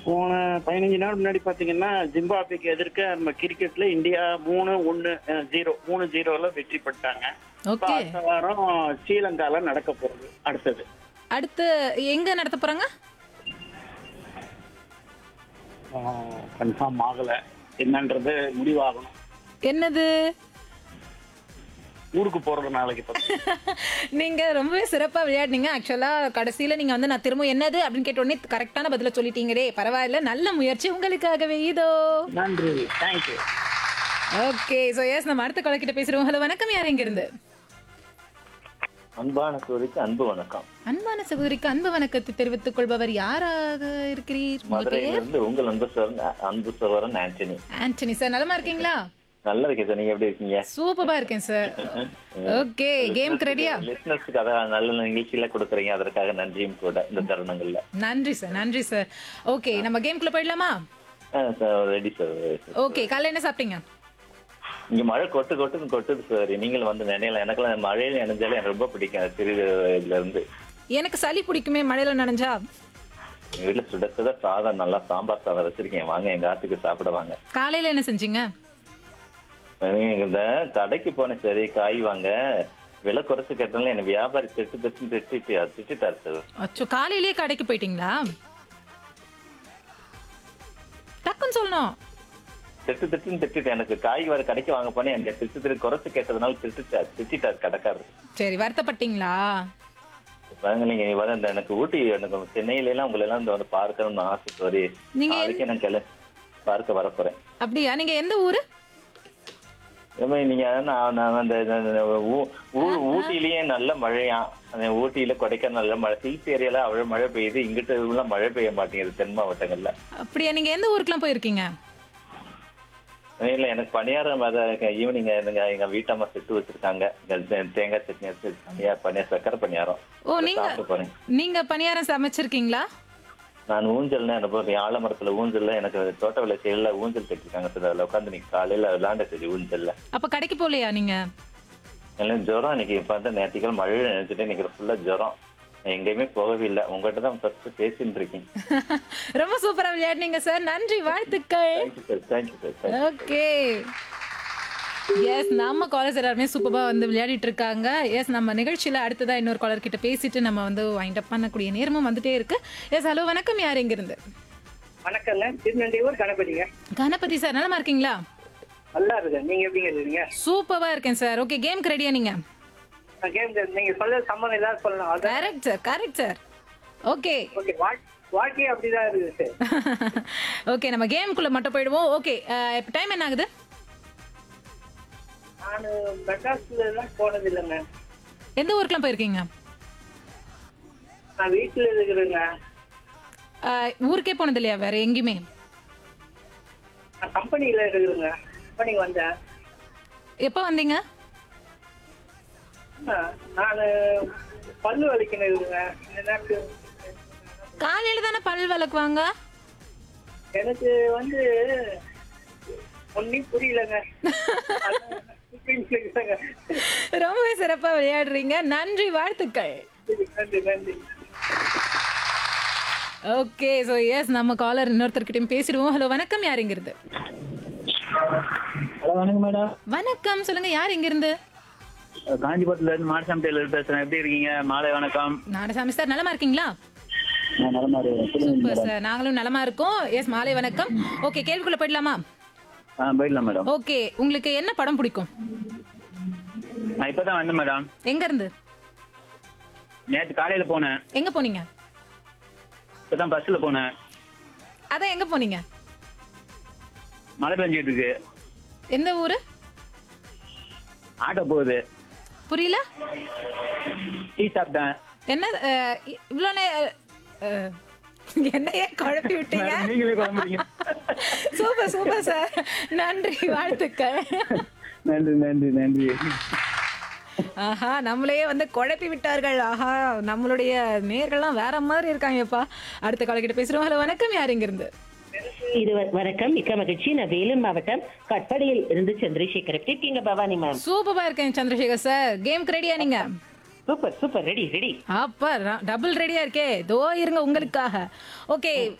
போன பதினஞ்சு நாள் முன்னாடி பாத்தீங்கன்னா ஜிம்பாப்வேக்கு எதிர்க்க நம்ம கிரிக்கெட்ல இந்தியா மூணு ஒன்னு ஜீரோ மூணு ஜீரோல வெற்றி பெற்றாங்க இப்ப ஓகே அடுத்த வாரம் ஸ்ரீலங்கால நடக்க போறது அடுத்தது அடுத்து எங்க நடத்த போறாங்க கன்ஃபார்ம் ஆகல என்னன்றது முடிவாகணும் என்னது ஊருக்கு போறது நாளைக்கு பத்தி நீங்க ரொம்பவே சிறப்பா விளையாடுனீங்க ஆக்சுவலா கடைசியில நீங்க வந்து நான் திரும்ப என்னது அப்படின்னு கேட்ட உடனே கரெக்டான பதில சொல்லிட்டீங்களே பரவாயில்ல நல்ல முயற்சி உங்களுக்காகவே இதோ நன்றி தேங்க்யூ ஓகே சோ எஸ் நம்ம அடுத்த கொலை கிட்ட பேசுறோம் ஹலோ வணக்கம் யார் எங்க இருந்து அன்பான சோதிக்கு அன்பு வணக்கம் அன்பான சகோதரிக்கு அன்பு வணக்கத்தை தெரிவித்துக் கொள்பவர் யாராக இருக்கிறீர் உங்க பேர் மதுரையிலிருந்து உங்கள் அன்பு சோழன் அன்பு சோழன் ஆண்டனி ஆண்டனி சார் நலமா இருக்கீங்களா நல்லா இருக்கேன் சார் நீங்க எப்படி இருக்கீங்க சூப்பரா இருக்கேன் சார் ஓகே கேம்க்கு ரெடியா லிஸ்னர்ஸுக்கு அதாக நல்ல நிகழ்ச்சியில கொடுக்குறீங்க அதற்காக நன்றியும் கூட இந்த தருணங்கள்ல நன்றி சார் நன்றி சார் ஓகே நம்ம கேம்குள்ள போயிடலாமா ரெடி சார் ஓகே காலைல என்ன சாப்பிட்டீங்க இங்க மழை கொட்டு கொட்டுன்னு கொட்டுது சார் நீங்களும் வந்து நினையல எனக்கெல்லாம் மழையில நினைஞ்சாலே எனக்கு ரொம்ப பிடிக்கும் சிறு இதுல இருந்து எனக்கு சளி பிடிக்குமே மழையில நனைஞ்சா எங்க வீட்டுல சுட சுட சாதம் நல்லா சாம்பார் சாதம் வச்சிருக்கேன் வாங்க எங்க ஆத்துக்கு சாப்பிட வாங்க காலையில என்ன செஞ்சீங்க நீங்க இந்த கடைக்கு போனேன் சரி காய் வாங்க விலை குறைச்சு கேட்டாலும் எனக்கு வியாபாரி திட்டு திட்டு திட்டிட்டு திட்டாரு சார் அச்சோ காலையிலேயே கடைக்கு போயிட்டீங்களா டக்குன்னு சொல்லணும் திட்டு திட்டுன்னு திட்டிட்டு எனக்கு காய் வர கடைக்கு வாங்க போனேன் எனக்கு திட்டு திட்டு குறைச்சு கேட்டதுனால திட்டுட்டார் திட்டாரு கடைக்காரர் சரி வருத்தப்பட்டீங்களா வாங்க நீங்க வர இந்த எனக்கு ஊட்டி எனக்கு சென்னையில எல்லாம் உங்களை எல்லாம் இந்த வந்து பார்க்கணும்னு ஆசை சரி நீங்க அதுக்கு நான் கிள பார்க்க வர போறேன் அப்படியா நீங்க எந்த ஊரு ஏம்மா, நீங்க நான் நான் அந்த இந்த- இந்த ஊ- ஊ- ஊட்டியிலயே நல்ல மழையா அந்த ஊட்டியில கொடைக்கானல் நல்ல மழை ஹில்ஸ் ஏரியால அவ்வளவு மழை பெய்யுது இங்கிட்ட உள்ள மழை பெய்ய மாட்டேங்குது தென் மாவட்டங்கள்ல அப்படியா நீங்க எந்த ஊருக்குலாம் போயிருக்கீங்க இல்ல எனக்கு பணியாரம் ஈவினிங் எங்க எங்க வீட்டம்மா செட்டு வச்சிருக்காங்க இந்த தே- தேங்காய் சட்னி வச்சு பணியார் பணியார் சக்கரை பணியாரம் ஓ நீங்க சாப்பிட்டு போறேன் நீங்க பணியாரம் சமைச்சிருக்கீங்களா நான் ஊஞ்சல்னா எனக்கு ஆலமரத்துல ஊஞ்சல்ல எனக்கு தோட்ட வேலை செயல்ல ஊஞ்சல் கட்டிருக்காங்க சார் அதுல உட்காந்து நீ காலையில விளையாண்ட சரி ஊஞ்சல்ல அப்ப கடைக்கு போகலையா நீங்க எல்லாம் ஜுரம் இன்னைக்கு இப்ப வந்து நேற்றுக்கள் மழையில நினைச்சிட்டு இன்னைக்கு ஃபுல்லா ஜுரம் நான் எங்கேயுமே போகவே இல்லை உங்ககிட்ட தான் ஃபர்ஸ்ட் பேசிட்டு இருக்கேன் ரொம்ப சூப்பரா விளையாடுனீங்க சார் நன்றி வாழ்த்துக்கள் thank you sir thank you sir thank you okay yes நம்ம காலர்ஸ் எல்லாருமே சூப்பராக வந்து விளையாடிட்டு இருக்காங்க எஸ் நம்ம நிகழ்ச்சியில் அடுத்ததா இன்னொரு காலர் கிட்ட பேசிட்டு நம்ம வந்து வைண்ட் அப் பண்ணக்கூடிய நேரமும் வந்துட்டே இருக்கு எஸ் ஹலோ வணக்கம் யார் எங்கிருந்து வணக்கங்க திருநெல்வேலூர் கணபதிங்க கணபதி சார் நலமா இருக்கீங்களா நல்லா இருக்கு நீங்க எப்படிங்க இருக்கீங்க சூப்பரா இருக்கேன் சார் ஓகே கேம்க்கு ரெடியா நீங்க கேம் நீங்க சொல்ல சம்மந்தம் இல்லாத சொல்லலாம் அதான் correct sir correct sir okay okay வாழ்க்கையே அப்படிதான் இருக்குது சார் ஓகே நம்ம கேமுக்குள்ள மட்டும் போயிடுவோம் ஓகே இப்போ டைம் என்ன ஆகுது நான் மெட்ராஸ்ல எல்லாம் போனது இல்லைங்க எந்த ஊருக்குலாம் போயிருக்கீங்க நான் வீட்டுல இருக்கிறேங்க அஹ், ஊருக்கே போனது இல்லையா வேற எங்கேயுமே நான் கம்பெனியில இருக்கிறேங்க கம்பெனிக்கு வந்தேன் எப்போ வந்தீங்க நான் பல்லு வலிக்கணும் இருக்குங்க இந்த நேரத்துக்கு காலையில தானே பல் விளக்குவாங்க எனக்கு வந்து ஒன்னும் புரியலங்க புரியலங்க. ரொம்பவே சிறப்பா விளையாடுறீங்க நன்றி வாழ்த்துக்கள் நன்றி நன்றி ஓகே ஸோ எஸ் நம்ம காலர் இன்னொருத்தர்கிட்டயும் பேசிடுவோம் ஹலோ வணக்கம் யார் இங்கிருந்து ஹலோ வணக்கம் மேடம் வணக்கம் சொல்லுங்க யார் இங்கிருந்து காஞ்சிபுரத்துல இருந்து மாடசாமி டெய்லர் பேசுறேன் எப்படி இருக்கீங்க மாலை வணக்கம் நாடசாமி சார் நலமா இருக்கீங்களா நான் நலமா இருக்கேன் சொல்லுங்க சூப்பர் சார் நாங்களும் நலமா இருக்கோம் எஸ் மாலை வணக்கம் ஓகே கேள்விக்குள்ள போயிடலாமா ஆ போயிடலாம் மேடம் ஓகே உங்களுக்கு என்ன படம் பிடிக்கும் நான் இப்பதான் வந்தேன் மேடம் எங்க இருந்து நேற்று காலையில போனேன் எங்க போனீங்க இப்பதான் பஸ்ல போனேன் அதான் எங்க போனீங்க மழை பெஞ்சிட்டு இருக்கு எந்த ஊரு ஆட்டோ போகுது புரியல டீ சாப்பிட்டேன் என்ன அஹ், இவ்வளோ நே அஹ், என்ன ஏன் குழப்பி விட்டீங்க மேடம், நீங்களே குழம்புறீங்க சூப்பர் சூப்பர் சார் நன்றி வாழ்த்துக்கள் நன்றி நன்றி நன்றி ஆஹா நம்மளையே வந்து குழப்பி விட்டார்கள் ஆஹா நம்மளுடைய நேர்கள்லாம் வேற மாதிரி இருக்காங்கப்பா அடுத்த காலக்கிட்ட பேசுறோம் ஹலோ வணக்கம் யார் இங்க இருந்து இது வ- வணக்கம் மிக்க மகிழ்ச்சி நான் வேலூர் மாவட்டம் கட்படியில் இருந்து சந்திரசேகர் எப்படி இருக்கீங்க பவானி மேம் சூப்பரா இருக்கேன் சந்திரசேகர் சார் கேம்க்கு ரெடியா நீங்க சூப்பர் சூப்பர் ரெடி ரெடி அப்ப டபுள் ரெடியா இருக்கே தோ இருங்க உங்களுக்காக ஓகே